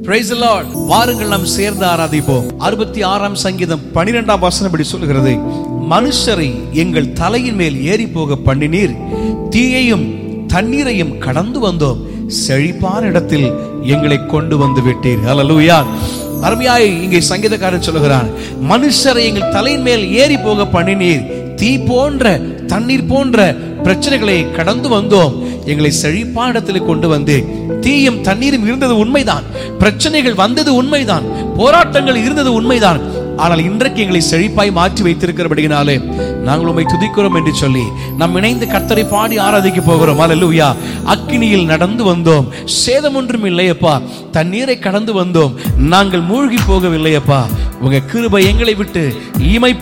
Praise the Lord. வாருங்கள் நாம் சேர்ந்து ஆராதிப்போம் அறுபத்தி ஆறாம் சங்கீதம் பனிரெண்டாம் வசனம் இப்படி சொல்கிறது மனுஷரை எங்கள் தலையின் மேல் ஏறி போக பண்ணினீர் தீயையும் தண்ணீரையும் கடந்து வந்தோம் செழிப்பான இடத்தில் எங்களை கொண்டு வந்து விட்டீர் ஹalleluya அருமையாய் இங்கே சங்கீதக்காரன் சொல்லுகிறான் மனுஷரை எங்கள் தலையின் மேல் ஏறி போக பண்ணினீர் தீ போன்ற தண்ணீர் போன்ற பிரச்சனைகளை கடந்து வந்தோம் எங்களை செழிப்பான இடத்தில் கொண்டு வந்து தீயும் தண்ணீரும் இருந்தது உண்மைதான் பிரச்சனைகள் வந்தது உண்மைதான் போராட்டங்கள் இருந்தது உண்மைதான் ஆனால் இன்றைக்கு எங்களை செழிப்பாய் மாற்றி வைத்திருக்கிறபடியினாலே நாங்கள் உண்மை துதிக்கிறோம் என்று சொல்லி நாம் இணைந்து கர்த்தரை பாடி ஆராதிக்க போகிறோம் அல்லேலூயா அக்கினியில் நடந்து வந்தோம் சேதம் ஒன்றும் இல்லையப்பா தண்ணீரை கடந்து வந்தோம் நாங்கள் மூழ்கி போகவில்லையப்பா உங்க கிருபை எங்களை விட்டு இமை